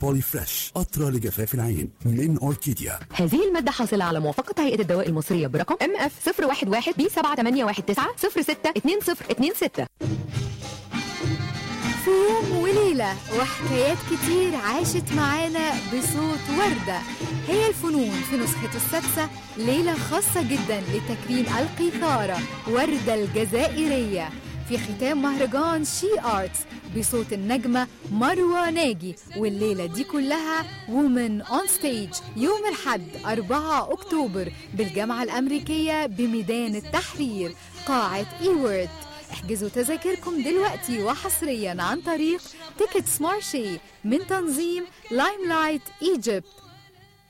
بولي فريش قطرة لجفاف العين من أوركيديا هذه المادة حاصلة على موافقة هيئة الدواء المصرية برقم ام اف 011 بي 7819 062026 في يوم وليلة وحكايات كتير عاشت معانا بصوت وردة هي الفنون في نسخة السادسة ليلة خاصة جدا لتكريم القيثارة وردة الجزائرية في ختام مهرجان شي آرتس بصوت النجمة مروة ناجي والليلة دي كلها وومن اون ستيج يوم الحد 4 أكتوبر بالجامعة الأمريكية بميدان التحرير قاعة إيورد احجزوا تذاكركم دلوقتي وحصريا عن طريق تيكتس مارشي من تنظيم لايم لايت ايجيبت